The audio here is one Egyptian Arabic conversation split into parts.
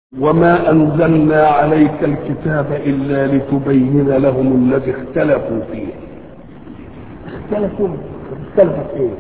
وما أنزلنا عليك الكتاب إلا لتبين لهم الذي اختلفوا فيه اختلفوا اختلفوا في ايه؟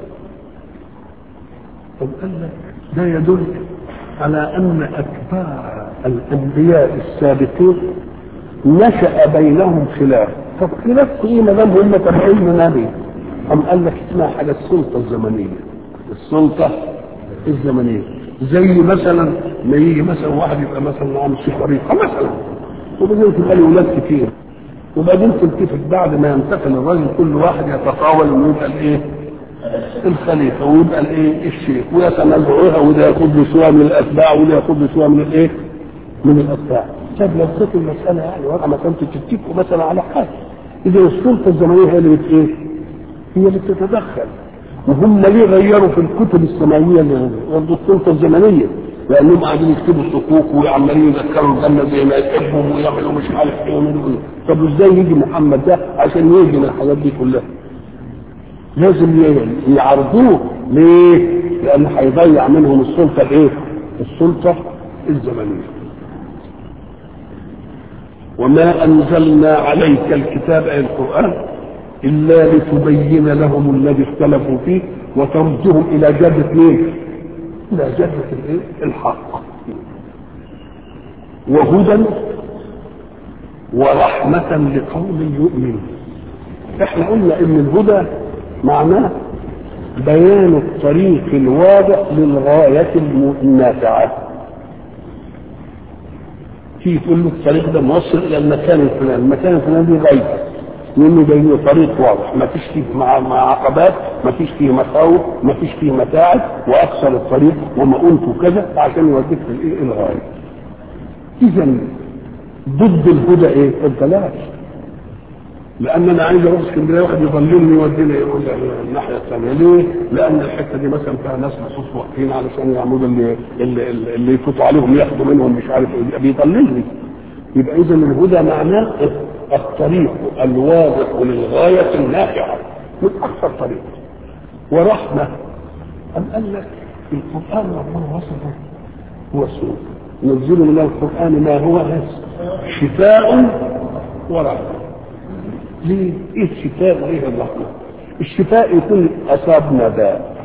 طب قال لك ده يدل على أن أتباع الأنبياء السابقين نشأ بينهم خلاف طب خلاف في ايه ما دام هم تابعين نبي أم قال لك اسمها حاجة السلطة الزمنية السلطة الزمنية زي مثلا ما يجي مثلا واحد يبقى مثلا عامل شيخ طريقة مثلا وبعدين تبقى له ولاد كتير وبعدين تلتفت بعد ما ينتقل الراجل كل واحد يتطاول انه يبقى الايه؟ الخليفه ويبقى الايه؟ الشيخ ويتنازعوها وده ياخد له شويه من الاتباع وده ياخد له شويه من الايه؟ من الاتباع. طب لو كانت المساله يعني وضع ما كنتوا تتفقوا مثلا على حاجه اذا السلطه الزمنيه هي اللي بت ايه؟ هي اللي بتتدخل وهم ليه غيروا في الكتب السماويه برضه السلطه الزمنيه لانهم قاعدين يكتبوا صكوك وعمالين يذكروا الجنه زي ما يحبهم ويعملوا مش عارف ايه ويعملوا ايه طب ازاي يجي محمد ده عشان يهجم الحاجات دي كلها لازم يعرضوه ليه؟ لان هيضيع منهم السلطه الايه؟ السلطه الزمنيه وما انزلنا عليك الكتاب اي القران الا لتبين لهم الذي اختلفوا فيه وتردهم الى جده مين؟ الى جده الايه؟ الحق وهدى ورحمة لقوم يؤمنون احنا قلنا ان الهدى معناه بيان الطريق الواضح للغاية النافعة تيجي تقول له الطريق ده موصل الى المكان الفلاني، المكان الفلاني دي غايته لانه جاي له طريق واضح ما فيش فيه مع مع عقبات ما فيش فيه مخاوف ما فيش فيه متاعب واقصر الطريق ومؤونته كذا عشان يوديك للايه الغايه اذا ضد الهدى ايه الضلال لان انا عايز اروح اسكندريه واحد يضللني يوديني يقول الناحيه الثانيه ليه؟ لان الحته دي مثلا فيها ناس مخصوص واقفين علشان يعملوا اللي اللي, اللي يفوتوا عليهم ياخدوا منهم مش عارف ايه بيضللني يبقى اذا الهدى معناه الطريق الواضح للغايه النافعه من اكثر طريق ورحمه أم قال لك القران ربنا وصفه هو سوء نزل من القران ما هو شفاء ورحمه ليه؟ ايه الشفاء وايه الرحمه؟ الشفاء يكون اصابنا داء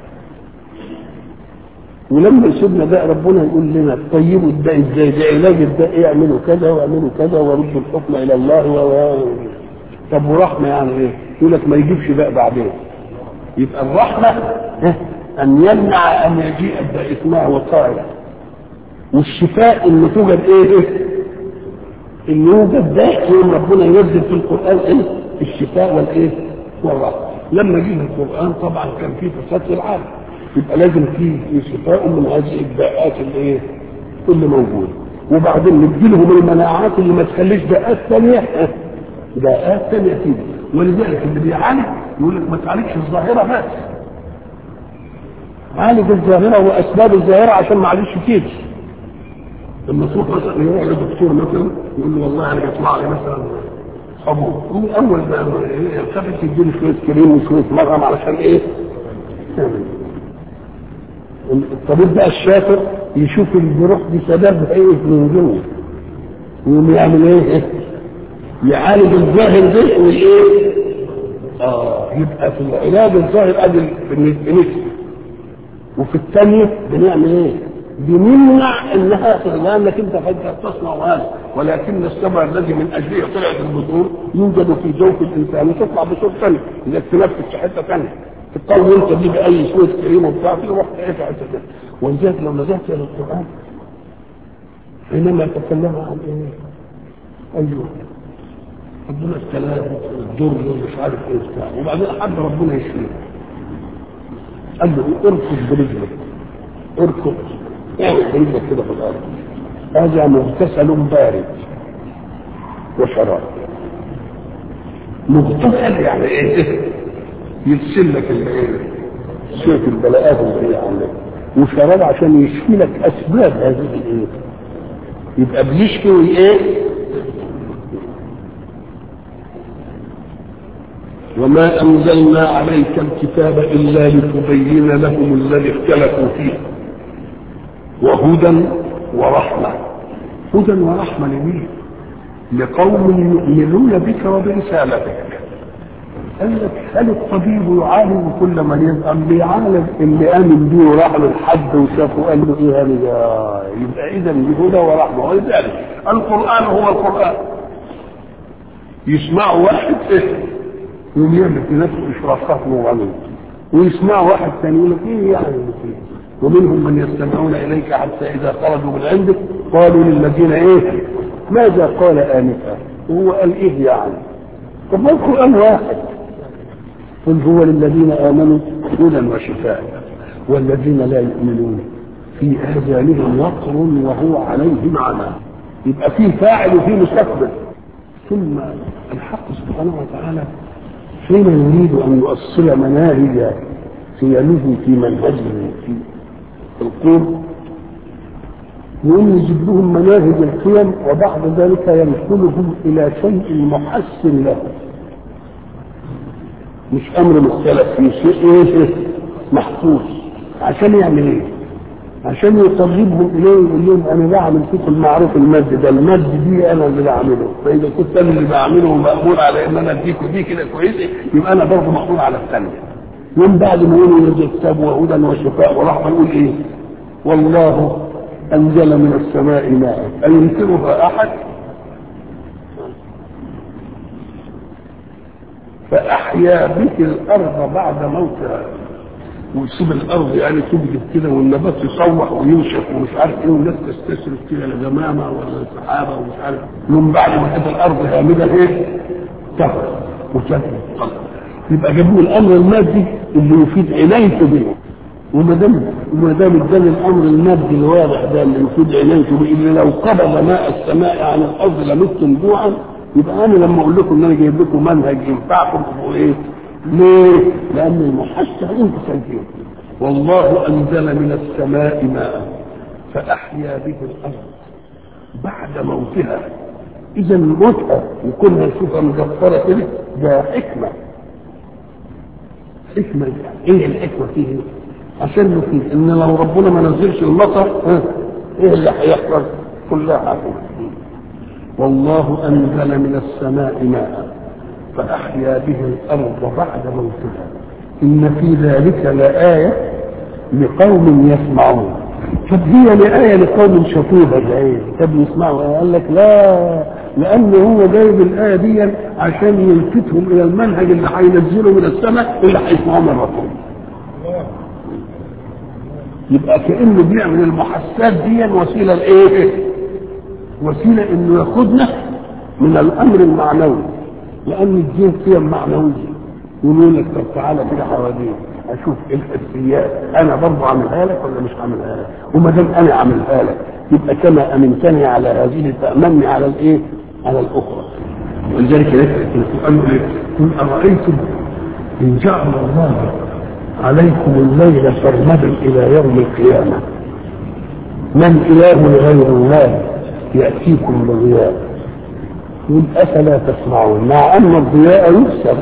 ولما يصيبنا داء ربنا يقول لنا طيبوا الداء ازاي؟ ده علاج الداء اعملوا كذا واعملوا كذا وردوا الحكم الى الله و طب ورحمه يعني ايه؟ يقول لك ما يجيبش داء بعدين يبقى الرحمه ان يمنع ان يجيء الداء اسمها وقايه والشفاء ان توجد ايه؟ ان يوجد داء يوم ربنا ينزل في القران ايه؟ الشفاء والايه؟ والرحمه لما جه القران طبعا كان فيه فساد في العالم يبقى لازم فيه شفاء من هذه الداءات اللي ايه؟ اللي موجوده وبعدين نديلهم المناعات اللي ما تخليش داءات ثانيه داءات ثانيه تيجي ولذلك اللي بيعالج يقول لك ما تعالجش الظاهره بس عالج الظاهره واسباب الظاهره عشان معلش تيجي لما تروح مثلا يروح لدكتور مثلا يقول له والله انا بيطلع لي مثلا حبوب هو اول ما يلتفت يديله شويه كريم وشويه مرهم علشان ايه؟ الطبيب بقى الشاطر يشوف الجروح دي سبب ايه من جوه ويقوم يعمل ايه؟ يعالج الظاهر ده والايه؟ اه يبقى في العلاج الظاهر ادي بنسبه وفي الثانيه بنعمل ايه؟ بنمنع انها لانك انت فجاه تصنع هذا ولكن السبع الذي من اجله طلعت البذور يوجد في جوف الانسان وتطلع بصوت ثاني اذا تنفس في حته ثانيه تطول انت دي باي شويه كريم وبتاع تروح تعيش في حته ثانيه ولذلك لو نزلت الى القران حينما يتكلم عن ايه؟ ايوه ربنا السلام الضر ومش عارف ايه بتاع وبعدين حد ربنا يشفيه قال له اركض برجلك اركض اعمل برجلك كده في الارض هذا مغتسل بارد وشراب مغتسل يعني ايه يغسل لك الايه شويه البلاءات اللي هي عندك وشراب عشان يشفي لك اسباب هذه الايه يبقى بيشفي ايه وما انزلنا عليك الكتاب الا لتبين لهم الذي اختلفوا فيه وهدى ورحمه هدى ورحمة لمين؟ لقوم يؤمنون بك وبرسالتك قال لك هل الطبيب يعالج كل مريض ام بيعالج اللي امن بيه وراح للحد وشافه قال له ايه هذا يبقى اذا بهدى ورحمه ولذلك القران هو القران يسمع واحد ايه يقوم يعمل في نفسه اشراقات نورانيه ويسمع واحد ثاني يقول لك ايه يعني اللي فيه ومنهم من يستمعون اليك حتى اذا خرجوا من عندك قالوا للذين ايه ماذا قال انفا وهو قال ايه يعني طب ما القران واحد قل هو للذين امنوا هدى وشفاء والذين لا يؤمنون في اذانهم وقر وهو عليهم عمى يبقى في فاعل وفي مستقبل ثم الحق سبحانه وتعالى حين يريد ان يؤصل مناهج قيمه في منهجه في القوم يقوم يجيب لهم مناهج القيم وبعد ذلك ينقلهم الى شيء محسن له مش امر مختلف في شيء ايه محفوظ عشان يعمل ايه عشان يقربهم اليه ويقول لهم انا بعمل فيكم المعروف المادي ده المادي دي انا اللي بعمله فاذا كنت انا اللي بعمله ومامور على ان انا اديكم دي كده كويسه يبقى انا برضه مامور على الثانيه يوم بعد ما يقولوا يرجع كتاب وهدى وشفاء ورحمه يقول ايه والله انزل من السماء ماء اينكرها احد فأحيا به الأرض بعد موتها ويسيب الأرض يعني تبجد كده والنبات يصوح وينشف ومش عارف إيه والناس تستسرف كده لجمامة ولا سحابة ومش عارف من بعد ما كانت الأرض هامدة إيه؟ تهر وتهر يبقى جابوا الأمر المادي اللي يفيد عنايته به وما دام وما دام اداني الامر المادي الواضح ده اللي يفيد عنايته به اللي لو قبض ماء السماء عن الارض لمتم جوعا يبقى انا لما اقول لكم ان انا جايب لكم منهج ينفعكم تبقوا ايه؟ ليه؟ لان المحسن انت سنتين والله انزل من السماء ماء فاحيا به الارض بعد موتها اذا موتها وكنا نشوفها مجفره كده ده حكمه حكمه ايه الحكمه فيه؟ عشان نفيد ان لو ربنا ما نزلش المطر ها ايه اللي هيحصل؟ كلها حكمه والله أنزل من السماء ماء فأحيا به الأرض بعد موتها إن في ذلك لآية لقوم يسمعون طب هي لآية لقوم شطوبة العين طب يسمعوا قال لك لا لأن هو جايب الآية دي عشان يلفتهم إلى المنهج اللي هينزله من السماء اللي هيسمعوه من الرسول يبقى كأنه بيعمل المحسات دي وسيلة لإيه؟ وسيلة انه ياخدنا من الامر المعنوي لان الدين قيم معنوية يقول لك طب تعالى كده حواليك اشوف الحسيات انا برضه عاملها لك ولا مش عاملها لك وما دام انا عاملها لك يبقى كما امنتني على هذه تامني على الايه؟ على الاخرى ولذلك القران قل ارايتم ان جعل الله عليكم الليل سرمدا الى يوم القيامه من اله غير الله يأتيكم بضياء يقول أفلا تسمعون مع أن الضياء يكسر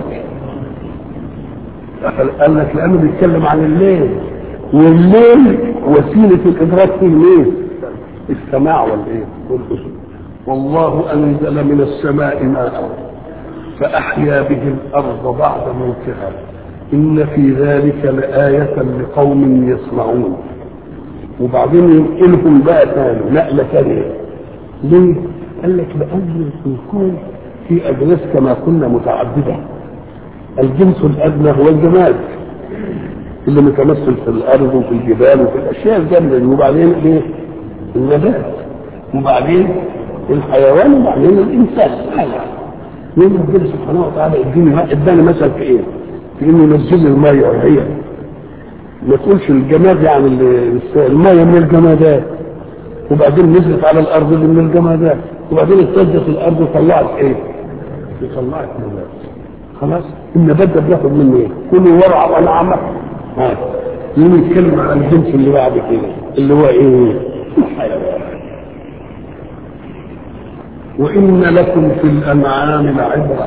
قال لك لأنه بيتكلم عن الليل والليل وسيلة الإدراك فيه الليل السماع والإيه والأذن والله أنزل من السماء ماء فأحيا به الأرض بعد موتها إن في ذلك لآية لقوم يسمعون وبعدين ينقلهم بقى ثاني نقلة ثانية ليه؟ قال لك لأن الكون في أجناس كما كنا متعددة الجنس الأدنى هو الجماد اللي متمثل في الأرض وفي الجبال وفي الأشياء الجامدة دي وبعدين إيه؟ النبات وبعدين الحيوان وبعدين الإنسان هذا يوم ربنا سبحانه وتعالى يديني اداني مثل في إيه؟ في إنه ينزل لي المية وهي ما تقولش الجماد يعني المية من الجمادات وبعدين نزلت على الارض من الجمادات وبعدين اهتزت الارض وطلعت ايه؟ طلعت نبات خلاص النبات ده بياخد منه ايه؟ كله ورع ونعمه ها يوم يتكلم عن الجنس اللي بعد كده اللي هو ايه؟ الحيوان وان لكم في الانعام لعبره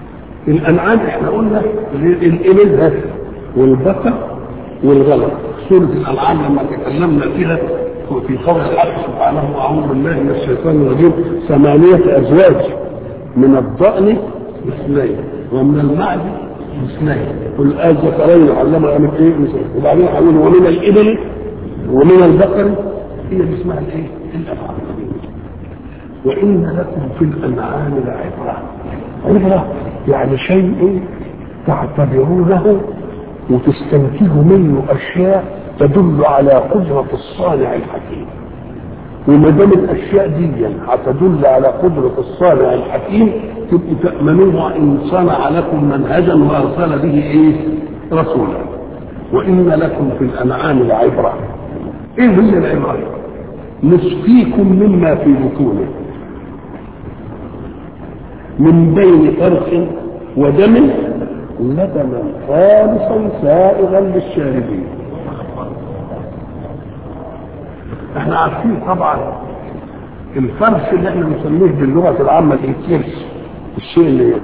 الانعام احنا قلنا الابل والبقر والغنم سورة الأنعام لما تكلمنا فيها في قول الحق سبحانه أعوذ بالله من الشيطان الرجيم ثمانية أزواج من الضأن اثنين ومن المعز اثنين قل آل ذكرين علم من ايه وبعدين هيقول ومن الإبل ومن البقر هي اللي اسمها الايه؟ الأنعام وإن لكم في الأنعام لعبرة عبرة يعني شيء تعتبرونه وتستنتجوا منه أشياء تدل على قدرة الصانع الحكيم وما دام الاشياء دي هتدل على قدره الصانع الحكيم تبقوا تامنوه ان صنع لكم منهجا وارسل به ايه؟ رسولا وان لكم في الانعام لعبره ايه هي العبره؟ نسقيكم مما في بطونه من بين فرث ودم لبنا خالصا سائغا للشاربين احنا عارفين طبعا الفرس اللي احنا بنسميه باللغه العامه الكرش الشيء اللي يأكل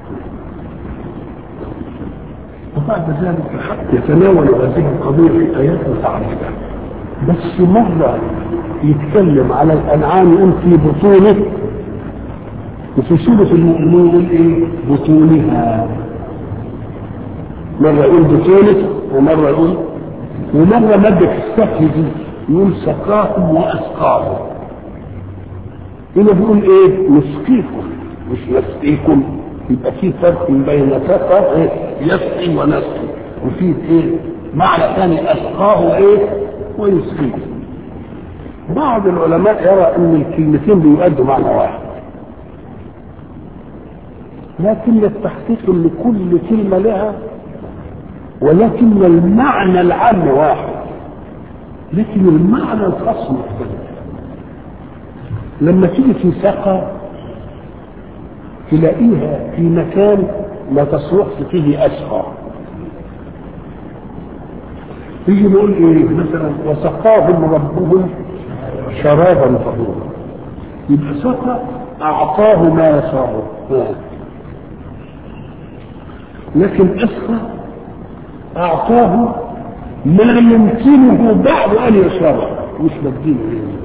وبعد ذلك الحق يتناول هذه القضيه في ايات متعدده بس مره يتكلم على الانعام يقول في بطونه وفي سوره المؤمنين يقول ايه بطونها مره يقول بطونه ومره يقول ومره ماده السقي دي يقول سقاكم واسقاكم هنا بيقول ايه نسقيكم مش نسقيكم يبقى في فرق بين سقى ايه يسقي ونسقي وفي ايه معنى ثاني اسقاه ايه ويسقيه بعض العلماء يرى ان الكلمتين بيؤدوا معنى واحد لكن التحقيق ان كل كلمه لها ولكن المعنى العام واحد لكن المعنى الخاص مختلف لما تيجي في ساقة تلاقيها في مكان ما تصلحش فيه أسقى يجي نقول ايه مثلا وسقاهم ربهم شرابا طهورا يبقى سقى اعطاه ما يشاء لكن اسقى اعطاه ما يمكنه بعد ان يشربه مش بديله ايه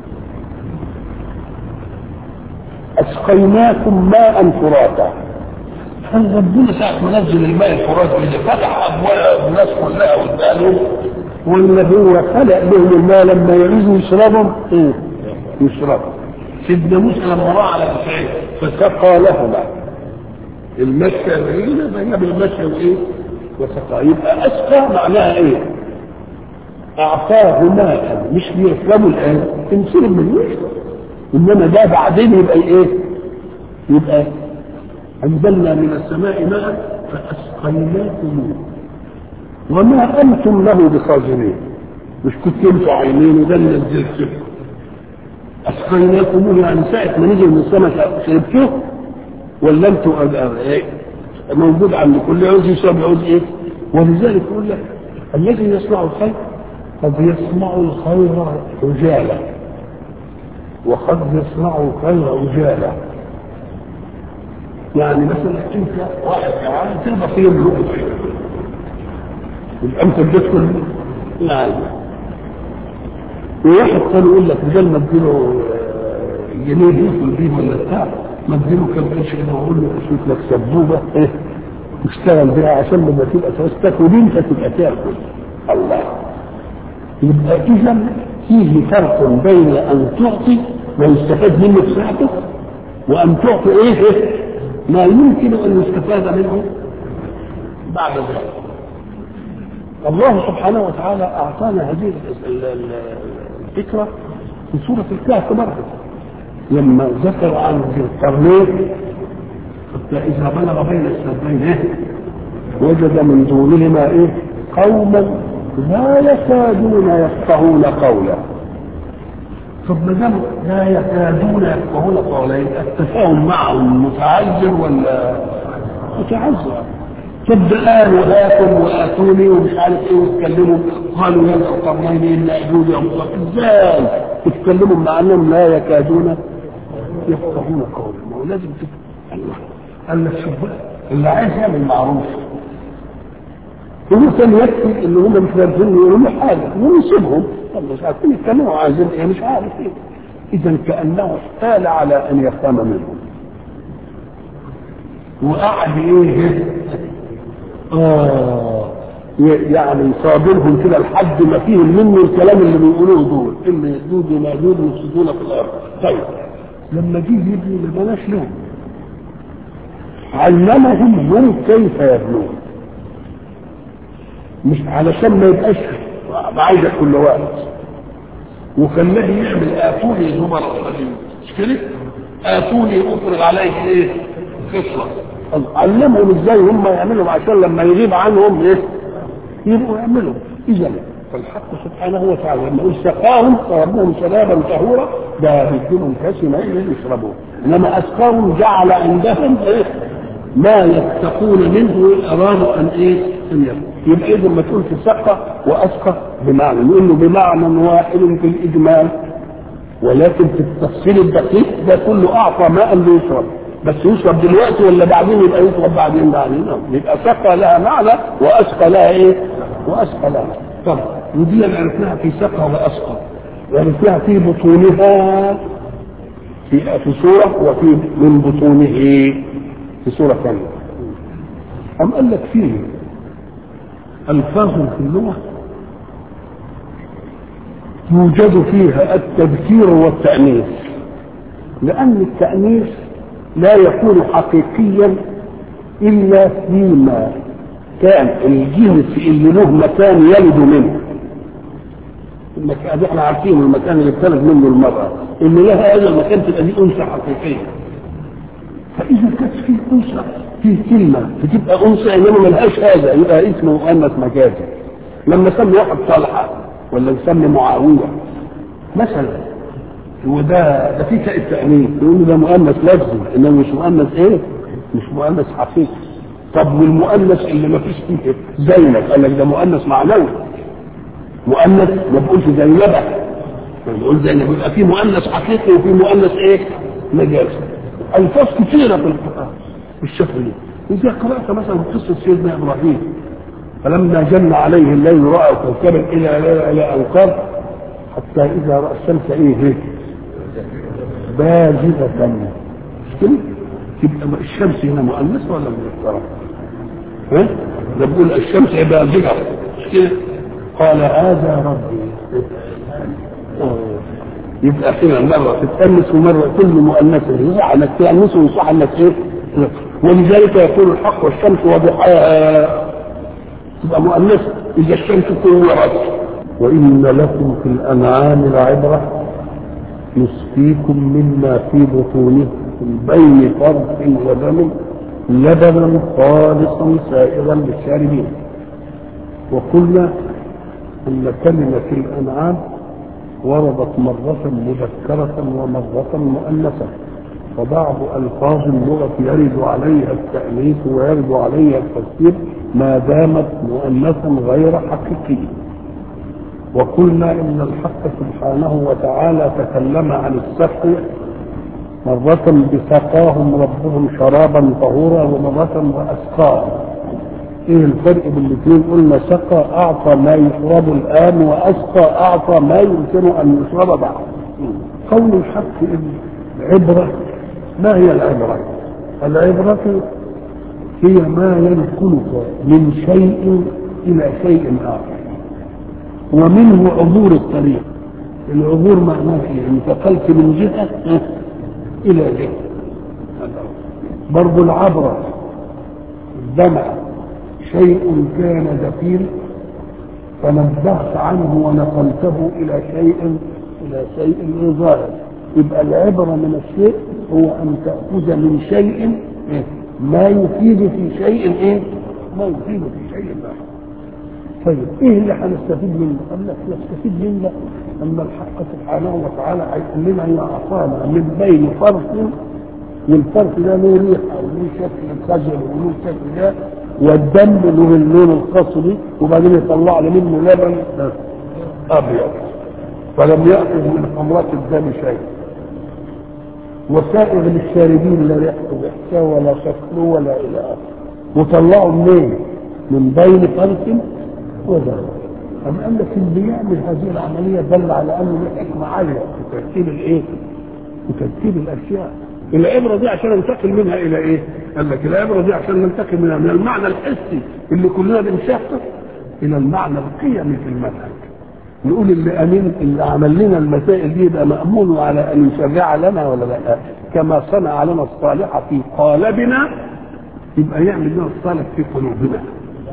اسقيناكم ماء فراتا هل ربنا ساعة ما نزل الماء الفرات اللي فتح ابواب الناس كلها وادالهم ولا هو خلق لهم الماء لما يعوزوا يشربهم ايه يشربوا سيدنا موسى لما راى على الفعل فسقى لهما المشى هنا فهي بالمشى وايه وسقى يبقى اسقى معناها ايه اعطاه ماء مش بيشربوا الان انسان من يشرب انما ده بعدين يبقى ايه يبقى انزلنا من السماء ماء فاسقيناكم وما انتم له بخازنين مش كنتوا انتوا عينين وده اللي نزلت اسقيناكم يعني ساعه ما نزل من السماء شربتوه ولا انتوا موجود عند كل عاوز يشرب يعوز ايه ولذلك يقول لك الذي يصنع الخير قد يصنع الخير رجالا وقد يصنع الخير رجالا يعني مثلا انت واحد يعني تقدر في يوم الوقت يبقى انت بتدخل يعني وواحد كان يقول لك بدل ما اديله جنيه ياكل بيه ولا بتاع ما اديله كام قرش كده واقول له اشوف لك سبوبه ايه واشتغل بيها عشان لما تبقى تاكل انت تبقى تاكل الله يبقى اذا فيه فرق بين ان تعطي ويستفاد منه في ساعته وان تعطي ايه, إيه؟ ما يمكن ان يستفاد منه بعد ذلك الله سبحانه وتعالى اعطانا هذه الفكره في سوره الكهف مره لما ذكر عن ذي القرنين حتى اذا بلغ بين السدين ايه وجد من دونهما ايه قوما لا يكادون يفقهون قولا طب ما دام لا يكادون يفقهون قولا يبقى التفاهم معهم متعذر ولا متعذر طب الان وهاكم واتوني ومش عارف ايه واتكلموا قالوا يا القرنين ان اجوز ازاي تتكلموا مع انهم لا يكادون يفقهون قولا ما هو لازم تفهم الله قال لك شوف اللي عايز يعمل معروف هو كان يكفي ان هم مش عارفين يقولوا له حاجه ونسيبهم طب مش عارفين يتكلموا عايزين ايه مش عارف ايه اذا كانه احتال على ان يفهم منهم وقعد ايه اه يعني يصابرهم كده لحد ما فيهم منه الكلام اللي بيقولوه دول اللي يجوز وماجوج يفسدون في الارض طيب لما جه يبني ما بلاش لهم علمهم هم كيف يبنون مش علشان ما يبقاش عايزه كل وقت وخلاه يعمل اتوني زمر القديم مش كده؟ اتوني افرغ عليه ايه؟ قصه علمهم ازاي هم يعملوا عشان لما يغيب عنهم ايه؟ يبقوا يعملوا اذا فالحق سبحانه وتعالى لما يقول سقاهم فربهم شرابا طهورا ده بيديلهم كاس ماء يشربوه انما اسقاهم جعل عندهم ايه؟ ما يتقون منه ارادوا ان ايه؟ ان يكون يبقى اذا ما تقول في سقى واسقى بمعنى نقول له بمعنى واحد في الاجمال ولكن في التفصيل الدقيق ده كله اعطى ماء ليشرب بس يشرب دلوقتي ولا بعدين يبقى يشرب بعدين بعدين يبقى سقى لها معنى واسقى لها ايه؟ واسقى لها طب ودي عرفناها في سقى واسقى عرفناها في بطونها في في سوره وفي من بطونه في سوره ثانيه أم قال لك فيه ألفاظ في اللغة يوجد فيها التذكير والتأنيث لأن التأنيث لا يكون حقيقيا إلا فيما كان الجنس اللي له مكان يلد منه المكان احنا عارفين المكان اللي بتلد منه المرأة اللي لها هذا المكان تبقى دي أنثى حقيقية فإذا كانت في أنثى في كلمة بتبقى أنثى إنما ملهاش هذا يبقى اسمه مؤنث مجازي لما سمي واحد طلحة ولا يسمي معاوية مثلا هو ده ده في تاء التأنيث يقول له ده مؤنث لفظي انما مش مؤنث ايه؟ مش مؤنث حقيقي طب والمؤنث اللي ما فيش فيه زينب قال لك ده مؤنث معنوي مؤنث ما بقولش زينبة بقول زينب يبقى في مؤنث حقيقي وفي مؤنث ايه؟ مجازي الفاظ كثيره في القران بالشكل ده اذا قرات مثلا قصه سيدنا ابراهيم فلما جن عليه الليل راى كوكبا الى الى الى ان قال حتى اذا راى الشمس ايه ايه بازغة مش كده؟ تبقى الشمس هنا مؤنثة ولا مذكرة؟ ها؟ ده بيقول الشمس بازغة مش كده؟ قال هذا ربي يبقى هنا مرة تتأنس ومرة كل مؤنثة يصح انك تأنس ويصح انك ايه؟ ولذلك يقول الحق والشمس وضحاها تبقى مؤنثة إذا الشمس كورت وإن لكم في الأنعام لعبرة يسقيكم مما في بطونه من بين فرث ودم لبنا خالصا سائغا للشاربين وقلنا أن كلمة الأنعام وردت مرة مذكرة ومرة مؤنثة وبعض ألفاظ اللغة يرد عليها التأنيث ويرد عليها التفسير ما دامت مؤنثا غير حقيقي وقلنا إن الحق سبحانه وتعالى تكلم عن السقي مرة بسقاهم ربهم شرابا طهورا ومرة وأسقاهم ايه الفرق بين الاثنين قلنا سقى اعطى ما يشرب الان واسقى اعطى ما يمكن ان يشرب بعد قول الحق ان العبره ما هي العبره العبره هي ما ينقلك من شيء الى شيء اخر ومنه عبور الطريق العبور معناه ايه انتقلت من جهه الى جهه برضو العبره الدمع شيء كان دفين فنبهت عنه ونقلته الى شيء الى شيء ظاهر يبقى العبره من الشيء هو ان تاخذ من شيء ما يفيد في شيء ايه؟ ما يفيد في شيء اخر. طيب ايه اللي هنستفيد منه؟ قال لك نستفيد منه ان الحق سبحانه وتعالى هيقول لنا ان اعطانا من بين فرق والفرق ده له ريحه وله شكل الخجل وله شكل ده والدم له اللون الخاص به وبعدين يطلع لي منه لبن ابيض فلم ياخذ من خمرات الدم شيء وسائغ للشاربين لا ريحته وحشه ولا شكله ولا الى اخره وطلعوا منين؟ من بين فرس ودم أم قال لك اللي يعمل هذه العملية دل على أنه له حكمة عالية في ترتيب الإيه؟ في ترتيب الأشياء العبرة دي عشان ننتقل منها إلى إيه؟ قال لك العبرة دي عشان ننتقل منها من المعنى الحسي اللي كلنا بنشاهده إلى المعنى القيمي في المنهج نقول اللي امين اللي عمل لنا المسائل دي يبقى مامون على ان يشرع لنا ولا لا كما صنع لنا الصالح في قالبنا يبقى يعمل لنا الصالح في قلوبنا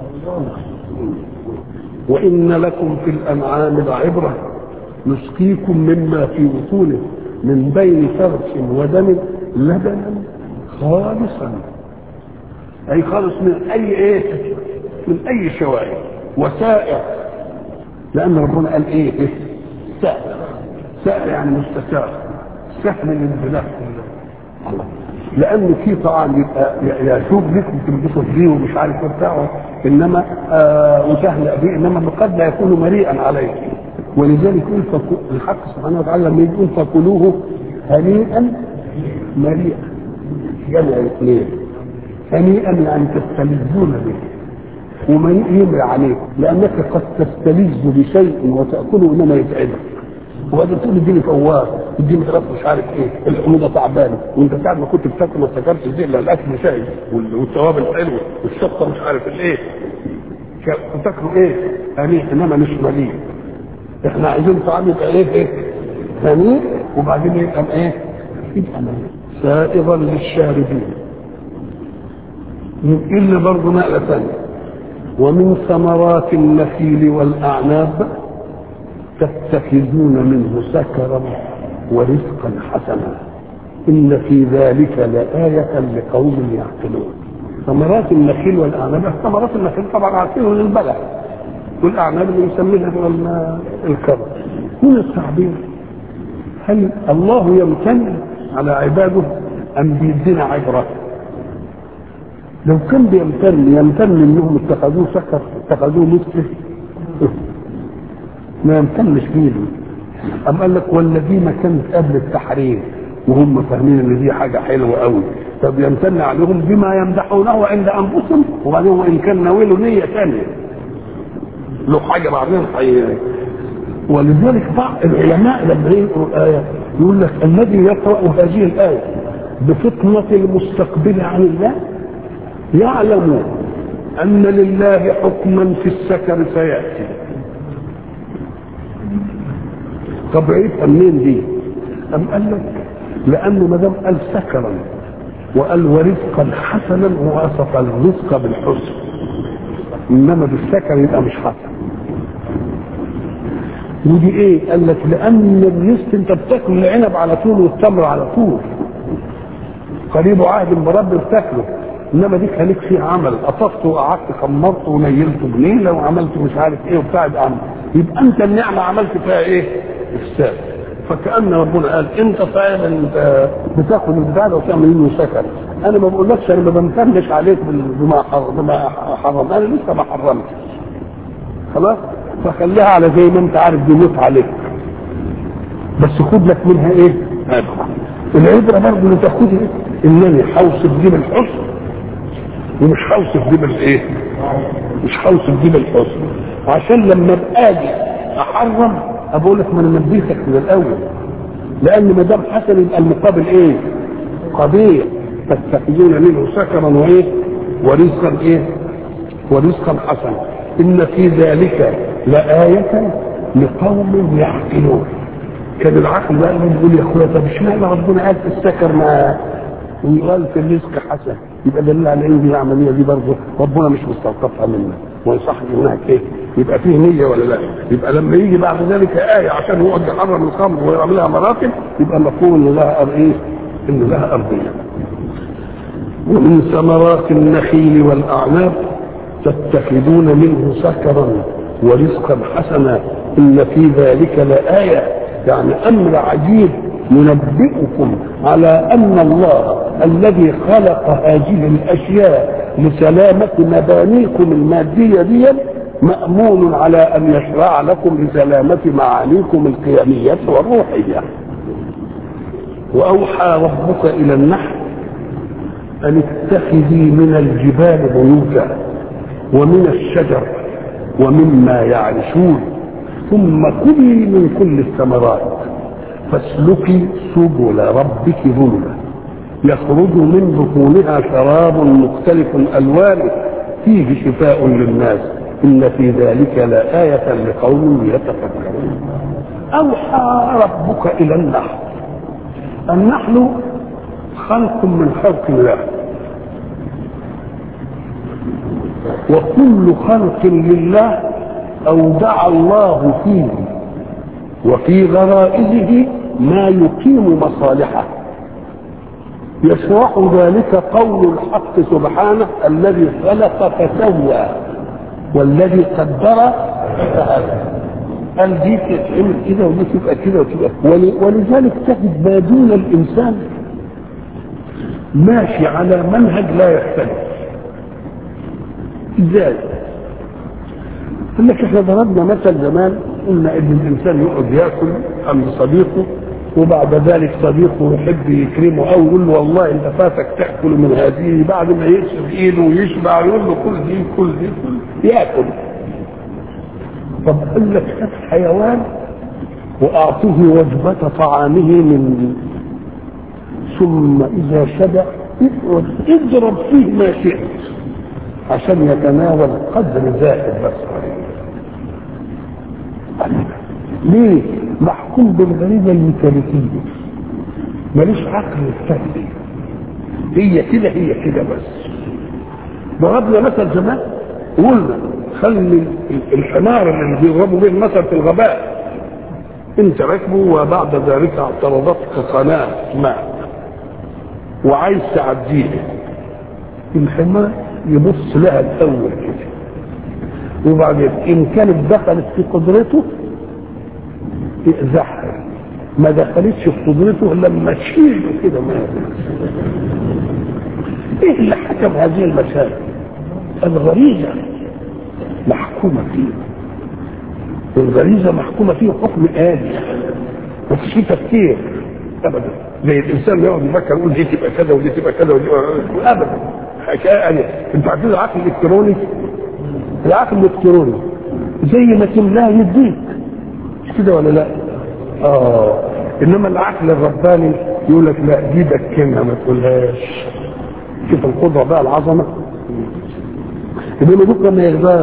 وان لكم في الانعام لعبره نسقيكم مما في بطونه من بين فرث ودم لبنا خالصا اي خالص من اي ايه من اي شوائب وسائع لان ربنا قال ايه, إيه؟ سائر سائر يعني مستساغ سهل الانزلاق الله لان في طعام يبقى يشوف بكم تلبسوا فيه ومش عارف ايه بتاعه انما آه وسهل به انما قد لا يكون مريئا عليه ولذلك يقول فكو- الحق سبحانه وتعالى لما يقول فكلوه هنيئا مريئا جمع اثنين هنيئا يعني تستلذون به ومن يمر عليك لانك قد تستلذ بشيء وتاكله انما يتعبك وهذا تقول اديني فوار اديني خلاص مش عارف ايه الحموضه تعبانه وانت ساعه ما كنت بتاكل ما افتكرتش زي الا الاكل شاي وال- والتوابل حلوه والشطه مش عارف الايه كنت تاكلوا ايه؟ هنيء انما مش مليء احنا عايزين طعام يبقى ايه ايه؟ هنيء وبعدين يبقى ايه؟ يبقى مليء سائغا للشاربين إلا برضه نقلة ثانية ومن ثمرات النخيل والأعناب تتخذون منه سكرا ورزقا حسنا إن في ذلك لآية لقوم يعقلون ثمرات النخيل والأعناب ثمرات النخيل طبعا عارفينه للبلع والأعناب اللي يسميها من الكرم هنا التعبير هل الله يمتن على عباده أم بيدينا عبرة لو كان بيمتن يمتن انهم اتخذوه سكر اتخذوه مثله ما يمتنش بيه أم قال لك والذين كانت قبل التحريم وهم فاهمين ان دي حاجه حلوه قوي طب يمتن عليهم بما يمدحونه عند انفسهم وبعدين وان كان ناوله نيه ثانيه له حاجه بعدين حي ولذلك بعض العلماء لما يقروا الايه يقول لك الذي يقرا هذه الايه بفطنه المستقبل عن الله يعلم ان لله حكما في السكر سياتي طب عرفها منين دي؟ أم قال لك لأنه ما دام قال سكرا وقال ورزقا حسنا ووصف الرزق بالحسن إنما بالسكر يبقى مش حسن ودي ايه؟ قال لك لأن الرزق أنت بتاكل العنب على طول والتمر على طول قريب عهد برب بتاكله انما دي كان لك فيه عمل قطفته وقعدت خمرته ونيلته بنيله وعملت مش عارف ايه وبتاع عمل يبقى انت النعمه عملت فيها ايه؟ افساد فكان ربنا قال انت فعلا انت بتاخد البتاع ده وتعمل منه سكر انا ما بقولكش انا ما بمتنش عليك بما حرم بما حرم انا لسه ما حرمتش خلاص فخليها على زي ما انت عارف بيموت عليك بس خد لك منها ايه؟ عبره العبره برضه اللي تاخدها انني حوصف دي بالحسن ومش حوصف دي بالايه؟ مش حوصف دي بالحسن عشان لما ابقى اجي احرم اقول لك ما انا نبيتك من الاول لان ما دام حسن يبقى المقابل ايه؟ قبيح تتخذون منه سكرا وايه؟ ورزقا ايه؟ ورزقا حسنا ان في ذلك لآية لقوم يعقلون كان العقل بقى يقول يا اخويا طب اشمعنى ربنا قال في السكر ما ويقال في الرزق حسن يبقى دليل على ان دي العمليه دي برضه ربنا مش مستلطفها منا ويصح انها كيف يبقى فيه نيه ولا لا يبقى لما يجي بعد ذلك ايه عشان يقعد يحرم الخمر ويعملها مراتب يبقى مفهوم ان لها ايه ان لها ارضيه ومن ثمرات النخيل والاعناب تتخذون منه سكرا ورزقا حسنا ان في ذلك لايه يعني امر عجيب ينبئكم على ان الله الذي خلق هذه الاشياء لسلامه مبانيكم الماديه دي مامون على ان يشرع لكم لسلامه معانيكم القيميه والروحيه واوحى ربك الى النحل ان اتخذي من الجبال بيوتا ومن الشجر ومما يعرشون ثم كلي من كل الثمرات فاسلكي سبل ربك ذللا يخرج من بطونها شراب مختلف الوانه فيه شفاء للناس ان في ذلك لآية لقوم يتفكرون أوحى ربك إلى النحل النحل خلق من خلق الله وكل خلق لله أودع الله فيه وفي غرائزه ما يقيم مصالحه يشرح ذلك قول الحق سبحانه الذي خلق فسوى والذي قدر فهدى قال دي تتعمل كده ودي تبقى كده وتبقى ولذلك تجد ما دون الانسان ماشي على منهج لا يختلف ازاي؟ قال لك احنا ضربنا مثل زمان قلنا ان الانسان يقعد ياكل عند صديقه وبعد ذلك صديقه يحب يكرمه او يقول له والله انت فاتك تاكل من هذه بعد ما يكسر ايده ويشبع يقول له كل دي كل دي كل ياكل طب قال لك هات حيوان واعطه وجبه طعامه من ثم اذا شبع اضرب فيه ما شئت عشان يتناول قدر زائد بس ليه محكوم بالغريزه الميكانيكيه ماليش عقل يستهدي هي كده هي كده بس ضربنا مثل زمان قلنا خلي الحمار اللي بيضربوا به المثل في الغباء انت راكبه وبعد ذلك اعترضتك قناه ماء وعايز تعديه الحمار يبص لها الاول كده وبعدين ان كانت دخلت في قدرته يأزحها ما دخلتش في قدرته لما تشيله كده ما ايه اللي حكم هذه المسائل الغريزه محكومه فيه الغريزه محكومه فيه حكم آلي مفيش فيه تفكير ابدا زي الانسان يقعد يفكر يقول دي تبقى كذا ودي تبقى كذا ودي تبقى ابدا حكايه يعني انت عارفين العقل الالكتروني العقل الالكتروني زي ما تملاه يديك مش كده ولا لا؟ اه انما العقل الرباني يقول لك لا دي دكنها ما تقولهاش شوف القدره بقى العظمه انما بكره ما يغداش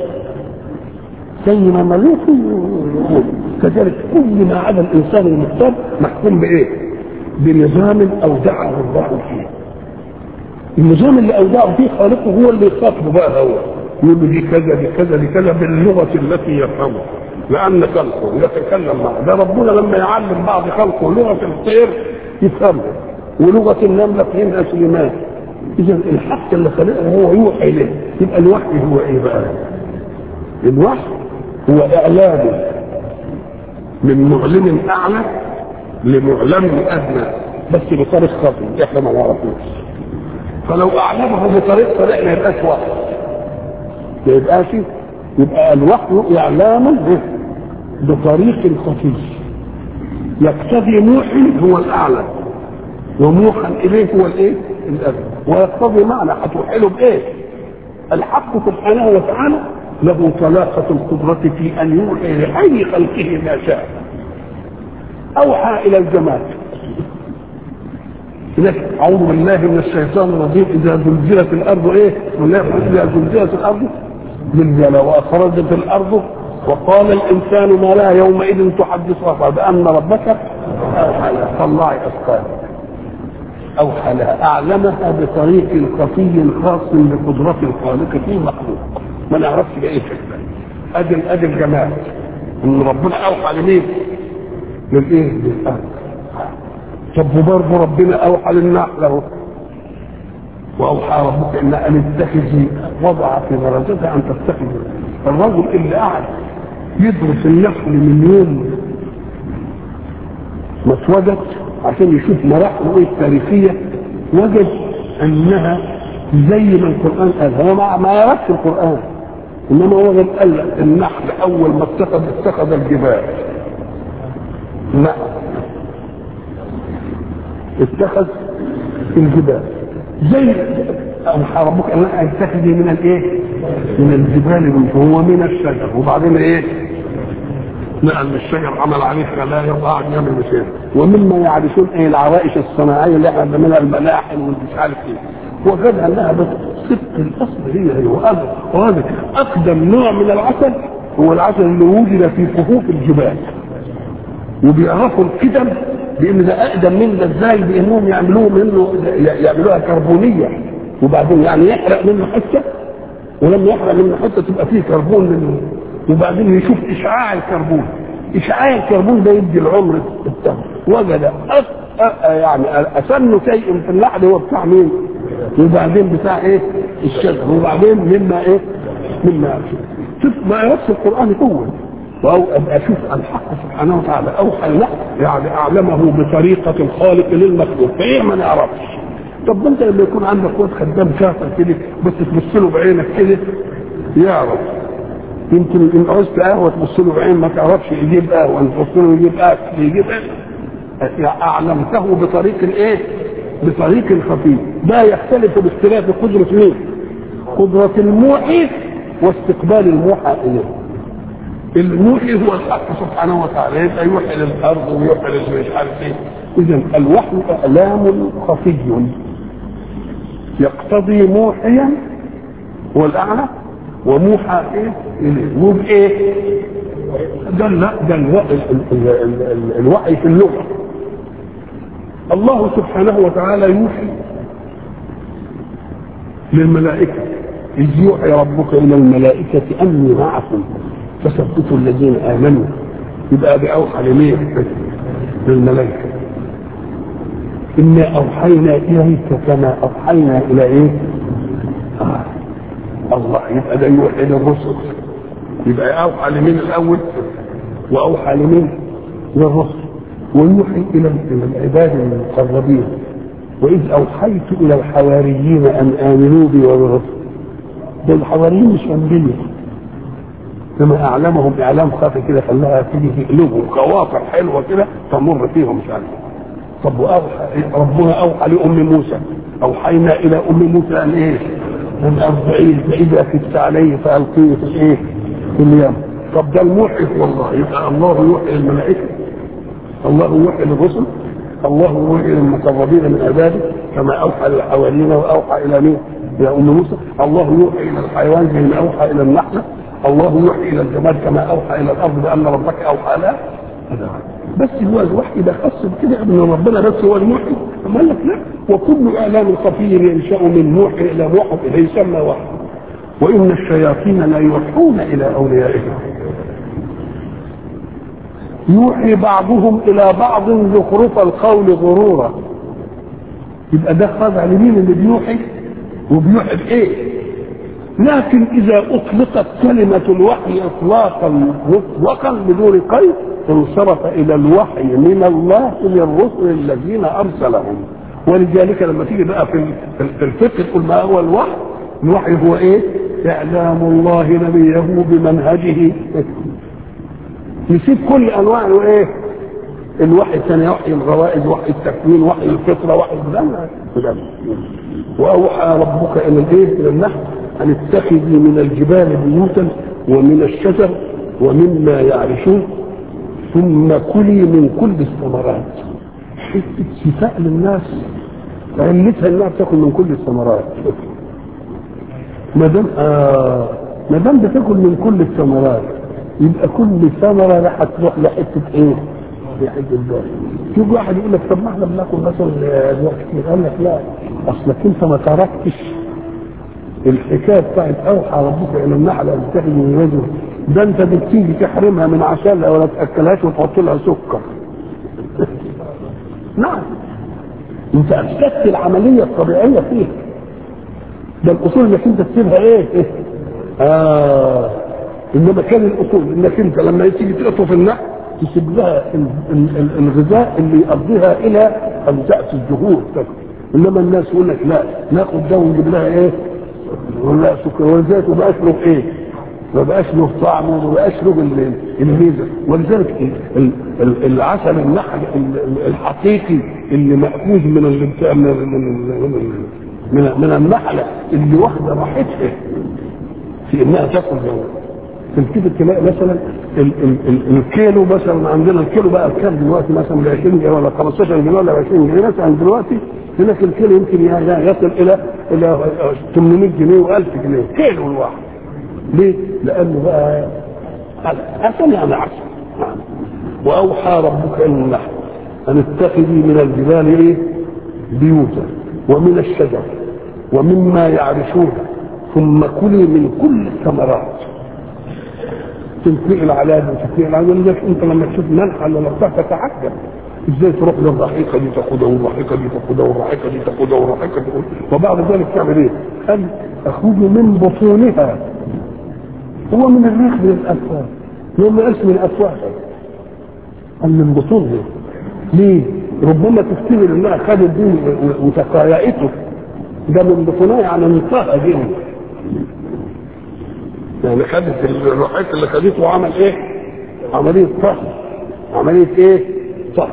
زي ما ملوكه كذلك كل ما عدا الانسان المختار محكوم بايه؟ بنظام اودعه الله فيه النظام اللي اودعه فيه خالقه هو اللي يخاطبه بقى هو يقول له دي كذا دي كذا دي كذا باللغه التي يفهمها لان خلقه يتكلم معه ده ربنا لما يعلم بعض خلقه لغه الطير يفهمها ولغه النمله فهمها سليمان اذا الحق اللي خلقه هو يوحي اليه يبقى الوحي هو ايه بقى؟ الوحي هو اعلام من معلم اعلى لمعلم ادنى بس بطريق خفي احنا ما نعرفوش فلو اعلمه بطريق طريق ما يبقاش وحي ما يبقاش يبقى الوحي اعلام بطريق خفي يقتضي موحي هو الاعلى وموحى اليه هو الايه؟ الادنى ويقتضي معنى هتوحله بايه؟ الحق سبحانه وتعالى له طلاقة القدرة في أن يوحي لأي خلقه ما شاء أوحى إلى الجماد هناك أعوذ بالله من الشيطان الرجيم إذا زلزلت الأرض إيه؟ بسم الله إذا زلزلت الأرض زلزال وأخرجت الأرض وقال الإنسان ما لا يومئذ تحدث أخبار بأن ربك أوحى لها طلعي أثقال أوحى لها أعلمها بطريق خفي خاص بقدرة الخالق في مخلوق ما نعرفش بأي شكل أدي أدي الجمال إن ربنا أوحى لمين؟ للإيه؟ للأرض طب وبرضه ربنا أوحى للنحل أهو وأوحى ربك إن أن اتخذي وضع في درجتها أن تتخذ الرجل اللي قعد يدرس النحل من يوم ما اتوجد عشان يشوف مراحله ايه التاريخيه وجد انها زي ما القران قال هو ما, ما يعرفش القران انما وجد قال لك النحل اول ما اتخذ اتخذ الجبال نعم اتخذ الجبال زي أوحى ربك أن تتخذي من الإيه؟ من الجبال هو من الشجر وبعدين إيه؟ نقل من الشجر عمل عليه خلايا وقعد يعمل مشاكل ومما يعرفون ايه العوائش الصناعيه اللي احنا بنعملها الملاحم والمش عارف ايه وجد انها بس صدق الاصل هي هي وهذا وهذا اقدم نوع من العسل هو العسل اللي وجد في كهوف الجبال وبيعرفوا القدم بان ده اقدم من ده ازاي بانهم يعملوه منه يعملوها كربونيه وبعدين يعني يحرق منه حته ولما يحرق منه حته تبقى فيه كربون منه وبعدين يشوف اشعاع الكربون اشعاع الكربون ده يدي العمر التام وجد أس... أ... يعني اسن شيء في اللحد هو بتاع مين وبعدين بتاع ايه الشجر وبعدين مما ايه مما شوف ما يوصف القران قوه أو اشوف الحق سبحانه وتعالى اوحى له يعني اعلمه بطريقه الخالق للمخلوق فايه ما نعرفش طب انت لما يكون عندك واد خدام شاطر كده بس تبص له بعينك كده يعرف يمكن ان عوزت قهوه تبص له بعين ما تعرفش يجيب قهوه تبص له يجيب اكل يجيب ايه اعلمته بطريق الايه؟ بطريق خفي ده يختلف باختلاف قدره مين؟ قدره الموحي واستقبال الموحى اليه الموحي هو الحق سبحانه وتعالى يبقى يوحي للارض ويوحي للمش عارف ايه اذا الوحي اعلام خفي يقتضي موحيا هو الاعلى وموحى ايه اليه مو بايه ده لا ده الوحي, الوحي في اللغه الله سبحانه وتعالى يوحي للملائكه إذ يوحي ربك إلى الملائكة أني معكم فثبتوا الذين آمنوا يبقى بأوحى لمين؟ للملائكة إنا أوحينا إليك كما أوحينا إلى إيه؟ آه. الله يبقى ده يوحي للرسل يبقى أوحى لمين الأول؟ وأوحى لمين؟ للرسل ويوحي إلى العباد المقربين وإذ أوحيت إلى الحواريين أن آمنوا بي وبرسل ده الحواريين مش أنبياء كما أعلمهم إعلام خافي كده خلاها تيجي في قلوبهم خواطر حلوة كده تمر فيهم مش عارف طب وأوحى ربنا أوحى لأم موسى أوحينا إلى أم موسى أن إيه؟ أن أرضعيه فإذا كدت عليه فألقيه في الإيه؟ في اليم طب ده الموحي والله يبقى الله يوحي للملائكة الله يوحي للرسل الله يوحي للمقربين من عباده كما أوحى للحواريين وأوحى إلى مين؟ إلى أم موسى الله يوحي إلى الحيوان زي ما أوحى إلى النحلة الله يوحي إلى الجماد كما أوحى إلى الأرض بأن ربك أوحى لها بس هو الوحي ده خاص بكده ان ربنا بس هو الموحي اما قال لك لا وكل اعلام خفي ينشا من موحي الى موحى اليه يسمى وحي وان الشياطين لا يوحون الى اوليائهم يوحي بعضهم الى بعض زخرف القول غرورا يبقى ده خاضع لمين اللي بيوحي وبيوحي بايه لكن اذا اطلقت كلمه الوحي اطلاقا مطلقا بدون قيد انصرف الى الوحي من الله للرسل الذين ارسلهم ولذلك لما تيجي بقى في في الفقه تقول ما هو الوحي الوحي هو ايه اعلام الله نبيه بمنهجه نسيب كل انواع الايه الوحي الثاني وحي الغوائز وحي التكوين وحي الفطره وحي الدم واوحى ربك الى الايه الى النحل ان اتخذي من الجبال بيوتا ومن الشجر ومما يعرشون ثم كلي من كل الثمرات حته شفاء للناس علتها انها بتاكل من كل الثمرات ما دام آه ما دام بتاكل من كل الثمرات يبقى كل ثمره راح تروح لحته ايه؟ لحته الدار يجي واحد يقول لك طب ما احنا بناكل مثلا ادوار كتير قال لك لا اصلك انت ما تركتش الحكايه بتاعت اوحى ربك الى النحل ان تخرج من رجل ده انت بتيجي تحرمها من عسلها ولا تاكلهاش وتحط لها سكر نعم انت افسدت العمليه الطبيعيه فيها ده الاصول انك انت تسيبها ايه, إيه؟ اه انما كان الاصول انك انت لما تيجي تقطف النحل تسيب لها الغذاء اللي يقضيها الى ان تاتي الزهور انما الناس يقول لك لا ناخد ده ونجيب لها ايه ولا سكر ولذلك ما بقاش له ايه ما بقاش له طعم وما بقاش له الميزه ولذلك العسل النحل الحقيقي اللي ماخوذ من اللي بتاع من من من النحله اللي واخده راحتها في انها تاكل جوه تلتفت تلاقي مثلا ال ال ال الكيلو مثلا عندنا الكيلو بقى بكام دلوقتي مثلا ب 20 جنيه ولا 15 جنيه ولا 20 جنيه مثلا دلوقتي هناك الكيلو يمكن يصل الى الى 800 جنيه و1000 جنيه كيلو الواحد ليه؟ لانه بقى عسل يعني عسل واوحى ربك الى النحل ان اتخذي من الجبال ايه؟ بيوتا ومن الشجر ومما يعرشون ثم كلي من كل الثمرات تنتقل على هذا وتنتقل على ولذلك انت لما تشوف منحى ولا بتاع تتعجب ازاي تروح للرحيقه دي تاخدها والرحيقه دي تاخدها والرحيقه دي تاخدها والرحيقه دي تاخدها وبعد ذلك تعمل ايه؟ قال اخرج من بطونها هو من الريح من الافواه لان اسم الافواه قال من بطونها ليه؟ ربما تفتكر انها خدت دي وتقايعته ده من بطونها يعني انتهى دي يعني خدت الرحيق اللي خدته وعمل ايه؟ عملية طهر عملية ايه؟ طهر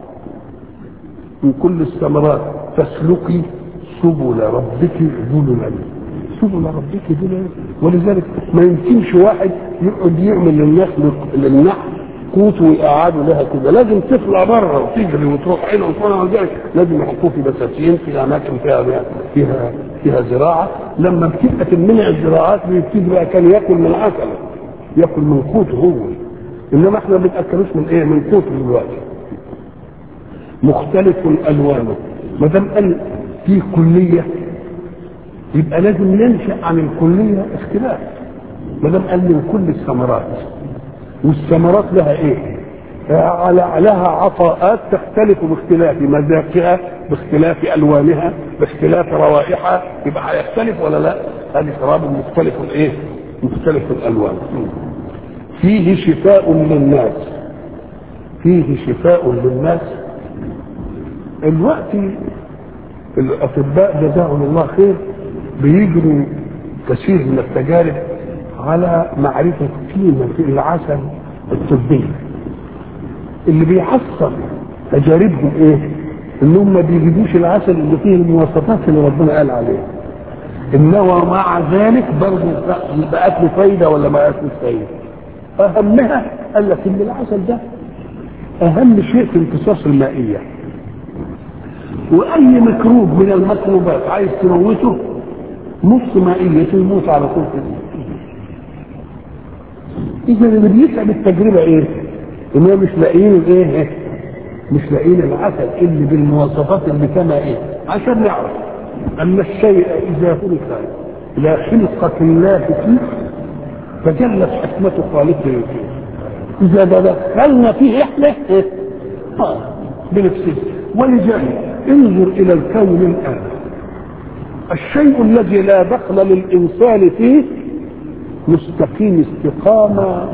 من كل الثمرات فاسلكي سبل ربك ذللا سبل ربك ذللا ولذلك ما يمكنش واحد يقعد يعمل للناس للنحل قوت ويقعدوا لها كده لازم تطلع بره وتجري وتروح هنا وتروح هنا لازم يحطوه في بساتين في اماكن فيها فيها فيها زراعه لما بتبقى تمنع الزراعات بيبتدي بقى كان ياكل من عسله ياكل من قوته هو انما احنا ما بناكلوش من ايه؟ من قوته دلوقتي مختلف الوانه ما دام قال في كليه يبقى لازم ننشا عن الكليه اختلاف ما دام قال من كل الثمرات والثمرات لها ايه؟ لها عطاءات تختلف باختلاف مذاقها باختلاف الوانها باختلاف روائحها يبقى هيختلف ولا لا؟ هذه شراب مختلف الايه؟ مختلف الالوان فيه شفاء للناس فيه شفاء للناس الوقت الاطباء جزاهم الله خير بيجروا كثير من التجارب على معرفة قيمة العسل الطبي اللي بيحصل تجاربهم ايه؟ انهم ما بيجيبوش العسل اللي فيه المواصفات اللي ربنا قال عليها انما مع ذلك برضه بقت له فايده ولا ما بقت له فايده؟ اهمها قال لك ان العسل ده اهم شيء في امتصاص المائيه واي ميكروب من الميكروبات عايز تموته نص مائيته يموت على طول كده اذا اللي بيتعب التجربه ايه؟ انهم مش لاقيين الايه؟ مش لاقيين العسل اللي بالمواصفات اللي كما ايه؟ عشان نعرف ان الشيء اذا خلق الى خلقه الله فيه فجلت حكمه خالقه فيه اذا دخلنا فيه احنا ايه؟ اه بنفسه ولذلك انظر الى الكون الان الشيء الذي لا دخل للانسان فيه مستقيم استقامة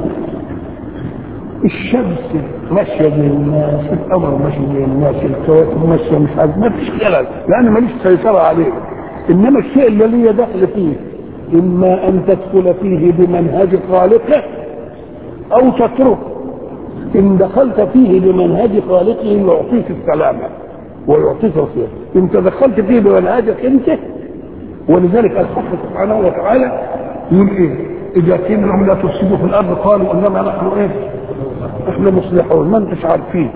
الشمس ماشية زي الناس القمر ماشي زي الناس الكواكب ماشية مش عارف ما فيش خلل لأن ماليش سيطرة عليه إنما الشيء الذي يدخل فيه إما أن تدخل فيه بمنهج خالقه أو تتركه إن دخلت فيه بمنهج خالقه يعطيك السلامة ويعطيك الخير إن تدخلت فيه بمنهجك أنت ولذلك الحق سبحانه وتعالى يقول إيه اذا قيل لهم لا تفسدوا في الارض قالوا انما نحن ايه احنا مصلحون ما انتش عارفين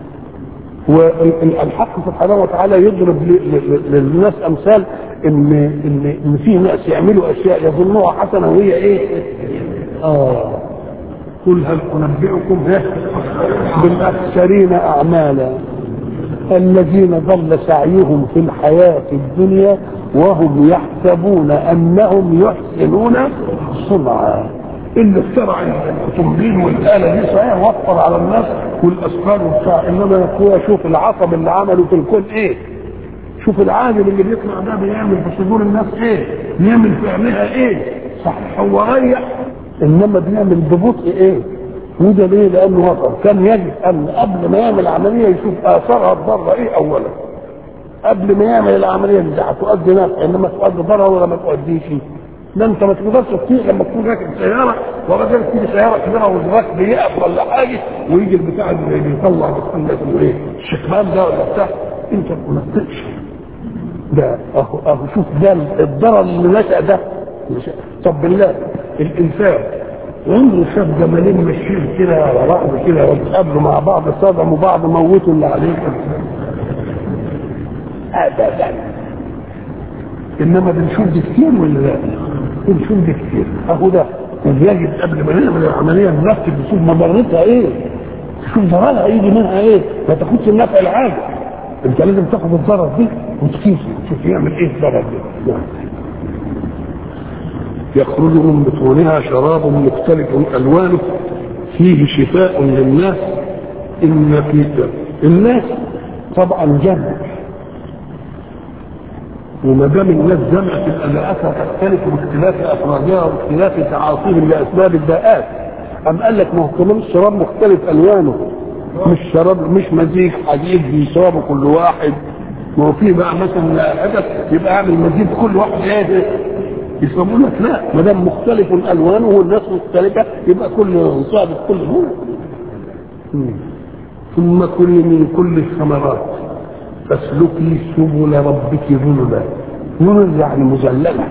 والحق سبحانه وتعالى يضرب للناس امثال ان ان ان في ناس يعملوا اشياء يظنوها حسنه وهي ايه؟ اه قل هل انبئكم بالاخسرين اعمالا الذين ضل سعيهم في الحياه الدنيا وهم يحسبون انهم يحسنون صنعا اللي اخترع الطنبيل والاله دي صحيح وفر على الناس والاسفار وبتاع انما يا اخويا شوف العصب اللي عمله في الكون ايه شوف العامل اللي بيطلع ده بيعمل في صدور الناس ايه بيعمل في عينيها ايه صح هو ريح انما بيعمل ببطء ايه وده ليه لانه وفر كان يجب ان قبل ما يعمل عمليه يشوف اثارها الضاره ايه اولا قبل ما يعمل العمليه دي هتؤدي نفع انما تؤدي ضرر ولا ما تؤديش ده انت ما تقدرش تطيق لما تكون راكب سياره وبعدين تيجي سياره كبيره وزراك بيقف ولا حاجه ويجي البتاع اللي بيطلع بتاع اسمه ايه الشكمان ده ولا بتاع انت ما تطيقش ده اهو اهو شوف ده الضرر اللي نشأ ده طب بالله الانسان عمره شاف جمالين ماشيين كده على بعض كده واتقابلوا مع بعض صدموا بعض موتوا اللي عليهم ابدا انما بنشوف دي كتير ولا لا؟ بنشوف دي كتير اهو ده يجب قبل ما نعمل العمليه نرتب نشوف مضرتها ايه تشوف ضررها يجي منها ايه ما تاخدش النفع العاجل انت لازم تاخد الضرر دي وتقيسه تشوف يعمل ايه الضرر ده يخرج من بطونها شراب مختلف الوانه فيه شفاء للناس ان في الناس طبعا جمع وما دام الناس جمع تبقى لأسها تختلف باختلاف افرادها واختلاف تعاطيهم لاسباب الداءات ام قال لك ما هو كمان الشراب مختلف الوانه مش شراب مش مزيج حديد بيشربه كل واحد ما هو في بقى مثلا هدف يبقى اعمل مزيج كل واحد ايه يسموا لك لا ما دام مختلف الوانه والناس مختلفه يبقى كل صادق كل هو ثم كل من كل الثمرات فاسلكي سبل ربك ذنبا ذنب يعني مذلله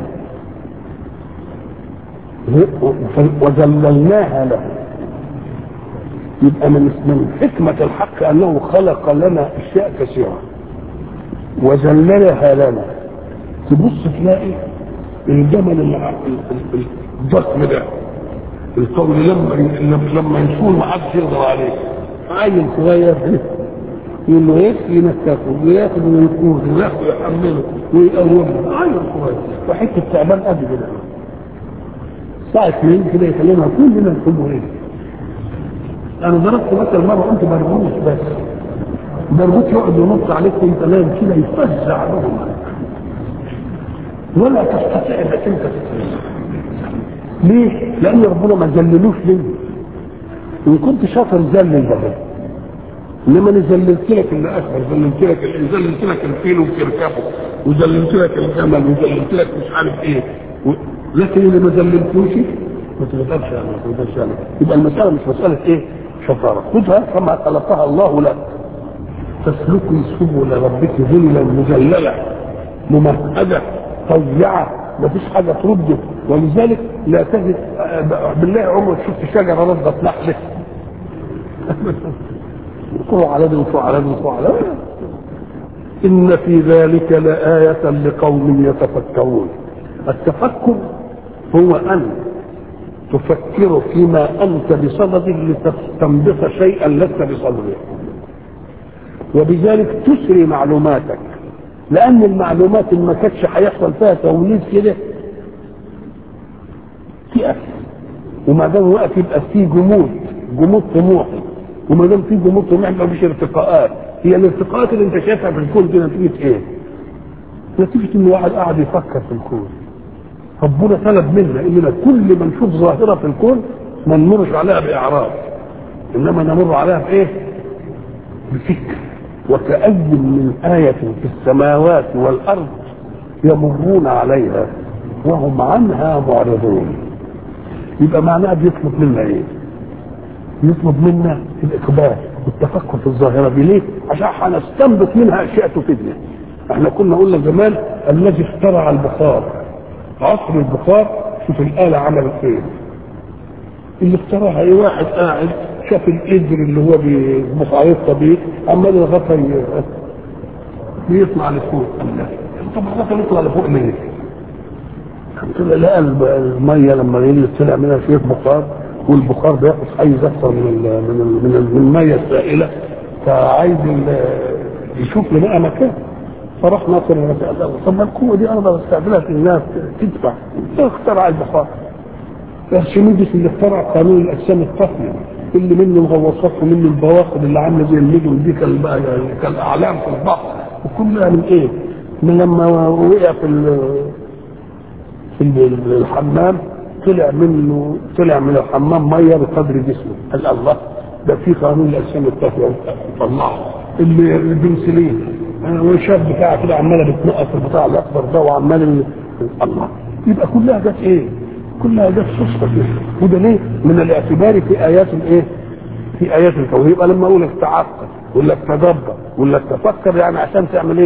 وذللناها له يبقى من من حكمة الحق أنه خلق لنا أشياء كثيرة وذللها لنا تبص تلاقي الجمل الضخم ده القول لما لما يسول ما حدش يقدر عليه عيل صغير يقول له ايه ينكفه وياخد ويكون وياخد يحمله ويقومه عيل صغير وحته تعبان قد كده ساعة اثنين كده يكلمها كلنا نحبه ايه انا ضربت مثل مره قلت برغوث بس برغوث يقعد ينط عليك وانت نايم كده يفزع لهم ولا تستطيع انك انت تتفزع ليه؟ لان ربنا ما ذللوش ليه؟ ان كنت شاطر ذلل بابا انما انا ذللت لك اللي اكبر ذللت لك ذللت لك الفيل وتركبه وذللت لك الجمل وذللت لك مش عارف ايه و... لكن اللي ما ذللتوش ما تقدرش يعني ما تقدرش يعني يبقى المساله مش مساله ايه؟ شطاره خذها كما خلقها الله لك فاسلكي سبل ربك ذلا مذلله ممهده طيعه ما فيش حاجه ترده ولذلك لا تجد بالله عمرك شفت شجره رصدت نحله وقوع على دي وقوع على دي وقوع على دي إن في ذلك لآية لقوم يتفكرون التفكر هو أن تفكر فيما أنت بصدده لتستنبط شيئا لست بصدده وبذلك تسري معلوماتك لأن المعلومات اللي ما كانتش هيحصل فيها توليد كده تقف وما دام وقف يبقى في جمود جمود طموحي وما دام في جمود طموحي ما فيش ارتقاءات هي الارتقاءات اللي انت شايفها في الكون دي نتيجه ايه؟ نتيجه ان واحد قاعد يفكر في الكون ربنا طلب منا اننا كل ما نشوف ظاهره في الكون ما نمرش عليها باعراض انما نمر عليها بايه؟ بفكر وكأي من آية في السماوات والأرض يمرون عليها وهم عنها معرضون يبقى معناها بيطلب منا ايه؟ يطلب منا الإقبال والتفكر في الظاهرة دي ليه؟ عشان هنستنبط منها أشياء تفيدنا احنا كنا قلنا زمان الذي اخترع البخار عصر البخار شوف الآلة عملت ايه اللي اخترعها ايه واحد قاعد شاف القدر اللي هو بمصاريف بيه عمال الغطا بيطلع لفوق طب الغطا يطلع لفوق ليه؟ طلع لقى الميه لما يجي طلع منها شويه بخار والبخار بياخد حيز اكثر من ال من ال من, ال من الميه السائله فعايز يشوف له بقى مكان فراح ناصر المسألة طب ما القوة دي أقدر أستعملها في الناس تدفع اخترع البخار ارشميدس اللي اخترع قانون الأجسام الطافية اللي منه الغواصات ومنه البواخر اللي عامله زي النجم دي كان بقى كالاعلام في البحر وكلها من ايه؟ من لما وقع في في الحمام طلع منه طلع من الحمام ميه بقدر جسمه قال الله ده في قانون الاجسام الطافيه طلعه اللي البنسلين والشاب بتاعه كده عماله بتنقط البتاع الاخضر ده وعمال الله يبقى كلها جت ايه؟ كلها جت صدفه كده وده ليه؟ من الاعتبار في ايات الايه؟ في ايات الكون يبقى لما اقول لك تعقل ولا تدبر ولا تفكر يعني عشان تعمل ايه؟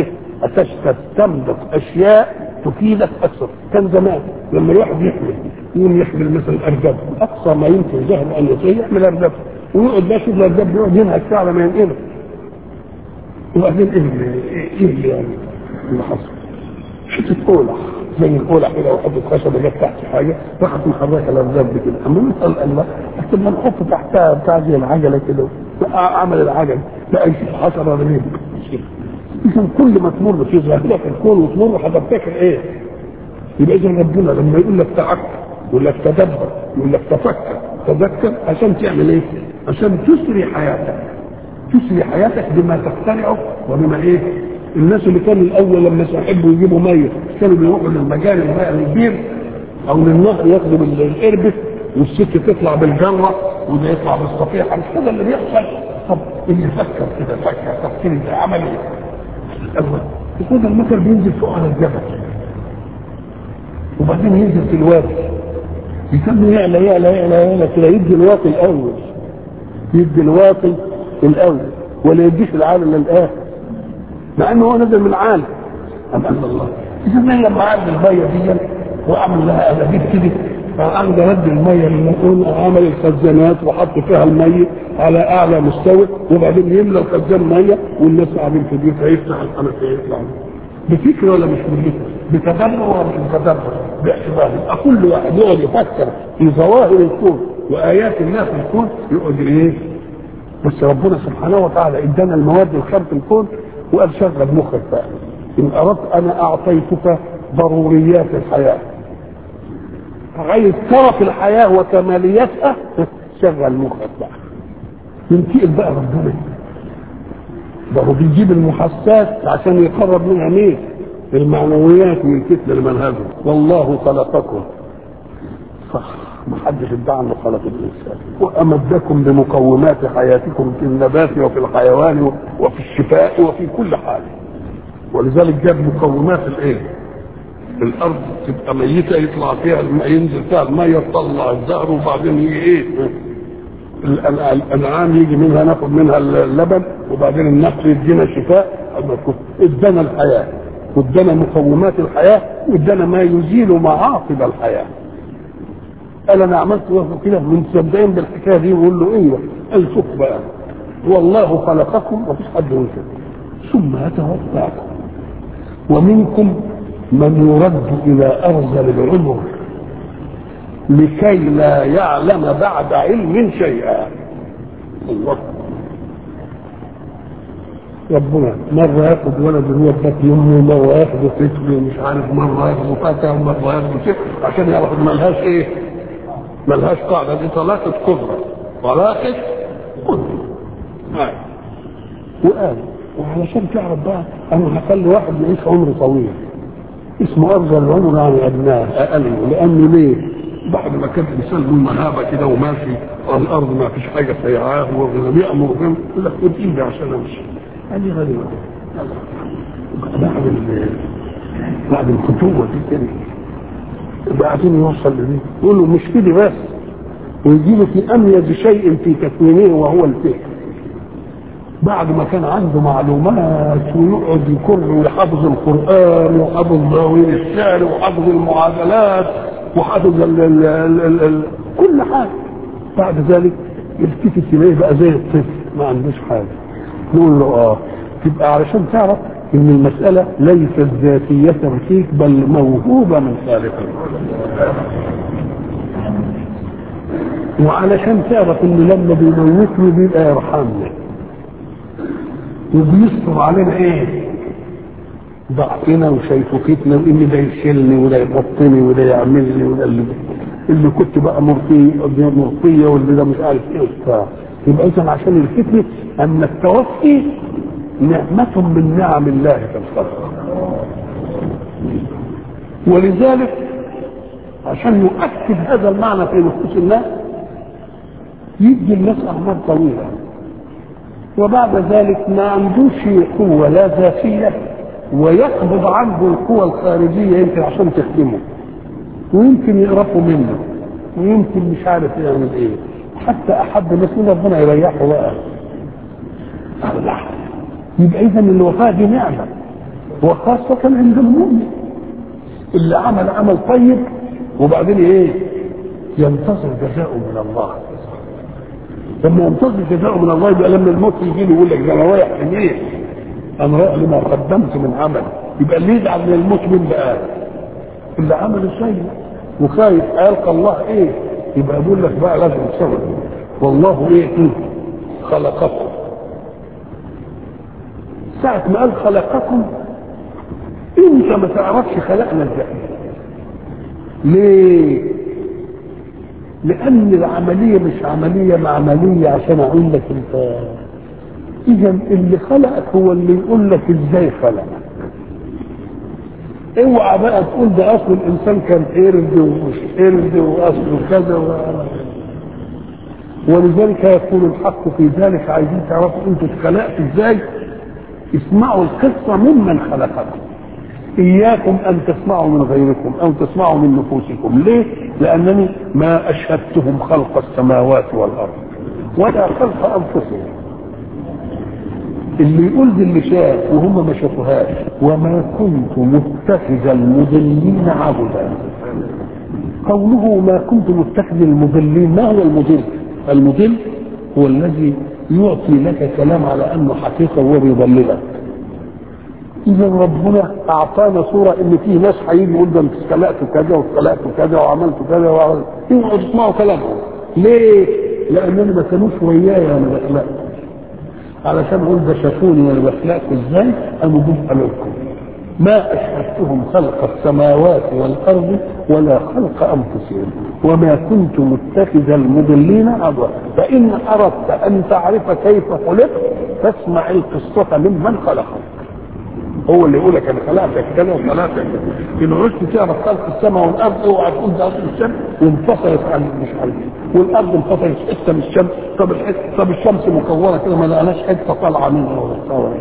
تستنبط اشياء تفيدك اكثر كان زمان لما الواحد يحمل يقوم يحمل مثلا ارداب اقصى ما يمكن ذهب ان يصير يحمل ارداب ويقعد بقى يشوف الارداب يقعد ينهك على ما ينقله وبعدين ايه اللي ايه اللي يعني اللي حصل؟ حته اولع زي الاولع كده وحته خشبه جت تحت حاجه راحت محركه الارداب دي كده اما نسال الله لكن ما نحط تحتها بتاع زي العجله كده عمل العجل لا شيء حصل ولا ايه؟ اذا كل ما تمر في ظاهره الكون وتمر هتفتكر ايه؟ يبقى اذا ربنا لما يقول لك تعقل يقول لك تدبر يقول لك تفكر تذكر عشان تعمل ايه؟ عشان تسري حياتك تسري حياتك بما تقتنعه وبما ايه؟ الناس اللي كانوا الاول لما يحبوا يجيبوا ميه كانوا بيروحوا للمجال الماء الكبير او للنهر ياخدوا القربة والست تطلع بالجره وده يطلع بالصفيحه مش كده اللي بيحصل طب اللي فكر كده فكر تفكير ده عمل ايه؟ الاول يكون المطر بينزل فوق على الجبل وبعدين ينزل في الوادي يكمل يعلى يعلى يعلى يعلى كده يدي الواطي الاول يدي الواطي الاول ولا يديش العالم للاخر مع انه هو نزل من العالم أم أن الله اذا من لما عاد الميه دي وعمل لها انابيب كده فعند رد الميه للمسؤول عمل الخزانات وحط فيها الميه على اعلى مستوى وبعدين يملى الخزان ميه والناس قاعدين في بيوتها يفتح الحنفيه يطلع بفكر ولا مش بفكر بتدبر ولا مش بتدبر باعتبار يبقى كل واحد يقعد يفكر في ظواهر الكون وايات الله في الكون يقعد ايه بس ربنا سبحانه وتعالى ادانا المواد الخام في الكون وقال شغل مخك بقى ان اردت انا اعطيتك ضروريات الحياه عايز ترى في الحياه وكمالياتها شغل مخك بقى ينتقل بقى ربنا ده هو بيجيب المحسات عشان يقرب منها مين؟ المعنويات والفتنة لمنهجه والله خلقكم صح ما حدش ادعى انه خلق الانسان وامدكم بمقومات حياتكم في النبات وفي الحيوان وفي الشفاء وفي كل حال ولذلك جاب مقومات الايه؟ الارض تبقى ميته يطلع فيها الماء ينزل فيها الميه تطلع الزهر وبعدين يجي ايه؟ الانعام يجي منها ناخد منها اللبن وبعدين النقل يدينا شفاء ادانا الحياه وادانا مقومات الحياه وادانا ما يزيل معاقب الحياه قال انا عملت كده من مصدقين بالحكايه دي ويقول له ايوه قال شوف بقى والله خلقكم ومفيش حد ينكر ثم يتوفاكم ومنكم من يرد الى ارذل العمر لكي لا يعلم بعد علم شيئا الله ربنا مرة ياخد ولد هو بطن أمه مرة ياخد طفل مش عارف مرة ياخد فتى ومرة ياخد شيء عشان ياخد ملهاش إيه؟ ملهاش قاعدة دي طلاقة كبرى طلاقة كبرى وقال وعلشان تعرف بقى أنا هخلي واحد يعيش عمر طويل اسمه أفضل العمر يعني أدناه أقل لأنه ليه؟ بعد ما كان الانسان له مهابه كده وماشي على الارض ما فيش حاجه سيعاه وبيامر بهم يقول لك خد ايدي عشان امشي قال لي غريبه بعد بعد الفتوه دي كده بعدين يوصل لدي يقول له مش كده بس ويجي له في اميز شيء في تكوينه وهو الفكر بعد ما كان عنده معلومات ويقعد يكر ويحفظ القران وحفظ دواوين الشعر وحفظ المعادلات وحافظ ال ال ال ال ال كل حاجه بعد ذلك يلتفت اليه بقى زي الطفل ما عندوش حاجه نقول له اه تبقى علشان تعرف ان المساله ليست ذاتيه فيك بل موهوبه من خالقك وعلشان تعرف ان لما بيموتني بيبقى يرحمنا وبيستر علينا ايه ضعفنا وشيفوكتنا وان ده يشيلني وده يحطني وده يعمل لي وده اللي اللي كنت بقى مرضي مرضيه واللي ده مش عارف ايه وبتاع يبقى اذا عشان الفتنه ان التوفي نعمة من نعم الله في الخلق ولذلك عشان يؤكد هذا المعنى في نفوس الناس يدي الناس اعمار طويله وبعد ذلك ما عندوش قوه لا ذاتيه ويقبض عنه القوى الخارجية يمكن عشان تخدمه ويمكن يقرفوا منه ويمكن مش عارف يعمل ايه حتى احب الناس من ربنا يريحه بقى الله يبقى اذا الوفاة دي نعمة وخاصة عند المؤمن اللي عمل عمل طيب وبعدين ايه ينتظر جزاؤه من الله لما ينتظر جزاؤه من الله يبقى لما الموت يجي له يقول لك ده انا رايح ليه؟ انا رايح لما قدمت من عمل يبقى اللي يزعل من الموت مين بقى؟ اللي عمل شيء وخايف القى الله ايه؟ يبقى يقول لك بقى لازم تصبر والله ايه؟ خلقكم ساعة ما قال خلقكم انت ما تعرفش خلقنا ازاي ليه لان العمليه مش عمليه معمليه عشان اقول لك انت اذا اللي خلقك هو اللي يقول لك ازاي خلقك اوعى بقى تقول ده اصل الانسان كان قرد ومش قرد واصله كذا و... ولذلك يقول الحق في ذلك عايزين تعرفوا انتوا اتخلقتوا ازاي اسمعوا القصه ممن خلقكم إياكم أن تسمعوا من غيركم أو تسمعوا من نفوسكم ليه؟ لأنني ما أشهدتهم خلق السماوات والأرض ولا خلق أنفسهم اللي يقول دي اللي شاف وهم ما شافوهاش وما كنت متخذ المضلين عبدا قوله ما كنت متخذ المضلين ما هو المضل؟ المضل هو الذي يعطي لك كلام على انه حقيقه وهو بيضللك اذا ربنا اعطانا صوره ان في ناس هيجي يقول ده انت خلقت كذا وخلقت كذا وعملت كذا وعملت اوعوا تسمعوا كلامهم ليه؟ لاننا ما كانوش وياي وانا بخلق علشان اقول ده شافوني وانا بخلقكم ازاي قاموا جم لكم ما اشهدتهم خلق السماوات والارض ولا خلق انفسهم وما كنت متخذ المضلين عضوا فان اردت ان تعرف كيف خلقت فاسمع القصه ممن خلقك هو اللي يقول لك انا خلقتك كذا وخلقتك كذا ان عشت تعرف خلق السماء والارض اوعى تقول ده اصل الشمس وانفصلت عن مش عارف والارض انفصلت حته من الشمس طب الحته طب الشمس مكوره كده ما لقناش حته طالعه منها ولا طالعه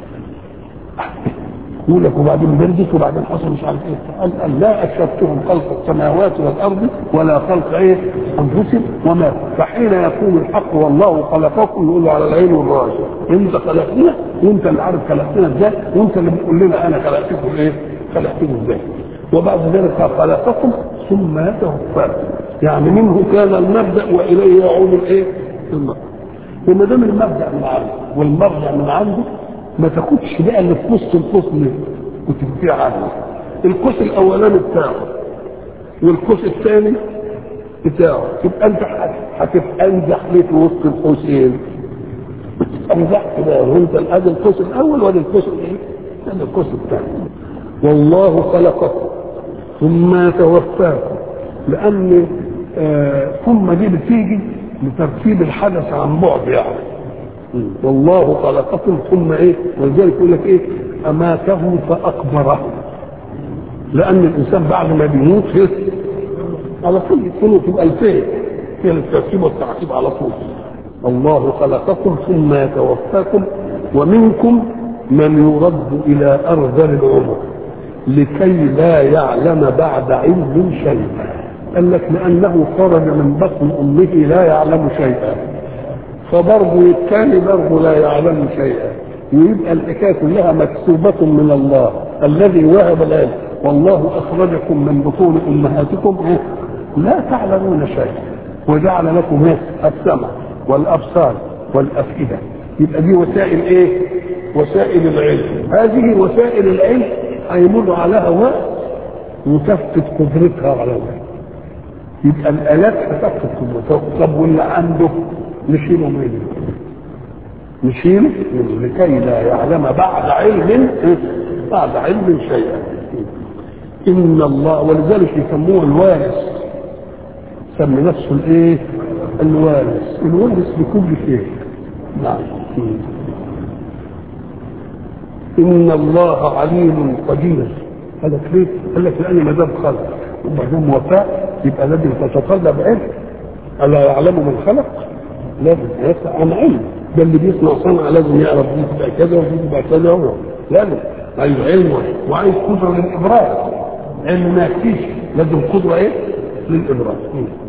يقول لك وبعدين بردت وبعدين حصل مش عارف ايه قال, قال لا اشهدتهم خلق السماوات والارض ولا خلق ايه انفسهم وما فحين يقول الحق والله خلقكم يقول على العين والراس انت خلقتنا وانت اللي عارف خلقتنا ازاي وانت اللي بتقول لنا انا خلقتكم ايه خلقتكم ازاي وبعد ذلك خلقكم ثم يتوفاكم يعني منه كان المبدا واليه يعود الايه المبدا وما دام المبدا من عنده والمرجع من عنده ما تاخدش بقى اللي في وسط الفصل وتبكي عنه القوس الاولاني بتاعه والقوس الثاني بتاعه يبقى انت هتتنجح ليه في وسط القوسين انجحت بقى وانت ادي القوس الاول وادي القوس الايه؟ ادي القوس الثاني والله خلقكم ثم توفاكم لان آه ثم دي بتيجي لترتيب الحدث عن بعد يعني والله خلقكم ثم ايه ولذلك يقول لك ايه اماته فاقبره لان الانسان بعد ما بيموت على طول يكونوا تبقى الفين في الترتيب والتعقيب على طول الله خلقكم ثم يتوفاكم ومنكم من يرد الى ارذل العمر لكي لا يعلم بعد علم شيئا قال لك لانه خرج من بطن امه لا يعلم شيئا فبرضه الثاني برضه لا يعلم شيئا ويبقى الحكايه كلها مكتوبه من الله الذي وهب العلم والله اخرجكم من بطون امهاتكم لا تعلمون شيئا وجعل لكم ايه السمع والابصار والافئده يبقى دي وسائل ايه وسائل العلم هذه وسائل العلم هيمر عليها وقت وتفقد قدرتها على العلم يبقى الالات هتفقد قدرتها طب واللي عنده نشيله منه نشيله منه لكي لا يعلم بعد علم بعد علم شيئا ان الله ولذلك يسموه الوارث سمي نفسه الايه الوارث الوارث لكل شيء نعم ان الله عليم قدير قال لك ليه؟ قال لك لان ما دام خلق وبعدين وفاء يبقى لازم تتطلب علم الا يعلم من خلق لازم يسأل عن علم ده اللي بيصنع صنعة لازم يعرف دي تبقى كذا ودي تبقى كذا هو لازم عايز علم وعايز قدرة للإبراز علم ما يكفيش لازم قدرة ايه؟ للإبراز